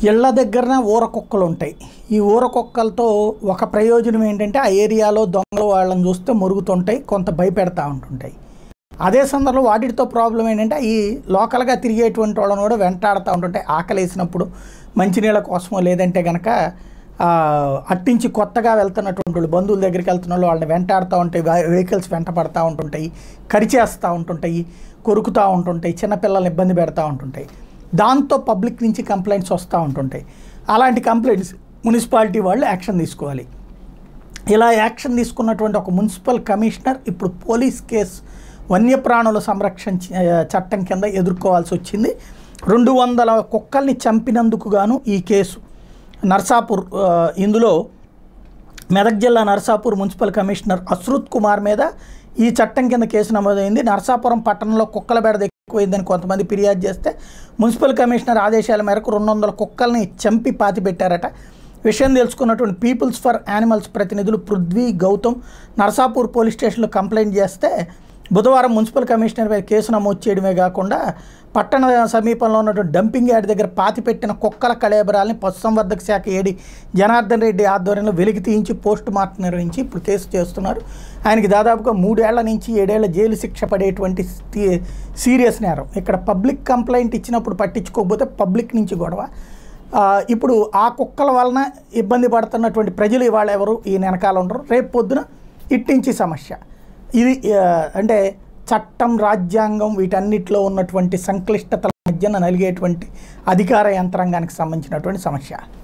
ఇళ్ల దగ్గరన ఊర కుక్కలు ఉంటాయి ఈ ఊర కుక్కలతో ఒక ప్రయోజనం ఏంటంటే ఆ ఏరియాలో దొంగలు వాళ్ళని చూస్తే మురుగుతుంటాయి కొంత భయపెడతా ఉంటుంటాయి అదే సందర్భంలో వాటితో ప్రాబ్లం ఏంటంటే ఈ లోకల్గా తిరిగేటువంటి వాళ్ళని కూడా వెంటాడుతూ ఉంటుంటాయి ఆకలి వేసినప్పుడు మంచినీళ్ళ కోసమో లేదంటే కనుక అట్టించి కొత్తగా వెళ్తున్నటువంటి వాళ్ళు బంధువుల దగ్గరికి వెళ్తున్న వాళ్ళు వాళ్ళని వెంటాడుతూ ఉంటాయి వెహికల్స్ వెంట పడతా ఉంటుంటాయి కరిచేస్తూ ఉంటుంటాయి కొరుకుతూ ఉంటుంటాయి చిన్నపిల్లల్ని ఇబ్బంది పెడతా ఉంటుంటాయి దాంతో పబ్లిక్ నుంచి కంప్లైంట్స్ వస్తూ ఉంటుంటాయి అలాంటి కంప్లైంట్స్ మున్సిపాలిటీ వాళ్ళు యాక్షన్ తీసుకోవాలి ఇలా యాక్షన్ తీసుకున్నటువంటి ఒక మున్సిపల్ కమిషనర్ ఇప్పుడు పోలీస్ కేసు వన్యప్రాణుల సంరక్షణ చ- చట్టం కింద ఎదుర్కోవాల్సి వచ్చింది రెండు వందల కుక్కల్ని చంపినందుకు గాను ఈ కేసు నర్సాపూర్ ఆ, ఇందులో మెదక్ జిల్లా నర్సాపూర్ మున్సిపల్ కమిషనర్ అశ్రుత్ కుమార్ మీద ఈ చట్టం కింద కేసు నమోదైంది నర్సాపురం పట్టణంలో కుక్కల బెడద ఎక్కువైందని కొంతమంది ఫిర్యాదు చేస్తే మున్సిపల్ కమిషనర్ ఆదేశాల మేరకు రెండు వందల కుక్కల్ని చంపి పాతిపెట్టారట విషయం తెలుసుకున్నటువంటి పీపుల్స్ ఫర్ యానిమల్స్ ప్రతినిధులు పృథ్వీ గౌతమ్ నర్సాపూర్ పోలీస్ స్టేషన్లో కంప్లైంట్ చేస్తే బుధవారం మున్సిపల్ కమిషనర్ మీద కేసు నమోదు చేయడమే కాకుండా పట్టణ సమీపంలో ఉన్నటువంటి డంపింగ్ యార్డ్ దగ్గర పాతిపెట్టిన కుక్కల కళేబరాల్ని పశుసంవర్ధక శాఖ ఏడి జనార్దన్ రెడ్డి ఆధ్వర్యంలో వెలికి తీయించి పోస్ట్ మార్టం నిర్వహించి ఇప్పుడు కేసు చేస్తున్నారు ఆయనకి దాదాపుగా మూడేళ్ల నుంచి ఏడేళ్ల జైలు శిక్ష పడేటువంటి స్థి- సీరియస్ నేరం ఇక్కడ పబ్లిక్ కంప్లైంట్ ఇచ్చినప్పుడు పట్టించుకోకపోతే పబ్లిక్ నుంచి గొడవ ఆ, ఇప్పుడు ఆ కుక్కల వలన ఇబ్బంది పడుతున్నటువంటి ప్రజలు ఇవాళ ఎవరు ఈ వెనకాల ఉండరు రేపు పొద్దున ఇట్టించి సమస్య ఇది ఆ, అంటే చట్టం రాజ్యాంగం వీటన్నిటిలో ఉన్నటువంటి సంక్లిష్టతల మధ్యన నలిగేటువంటి అధికార యంత్రాంగానికి సంబంధించినటువంటి సమస్య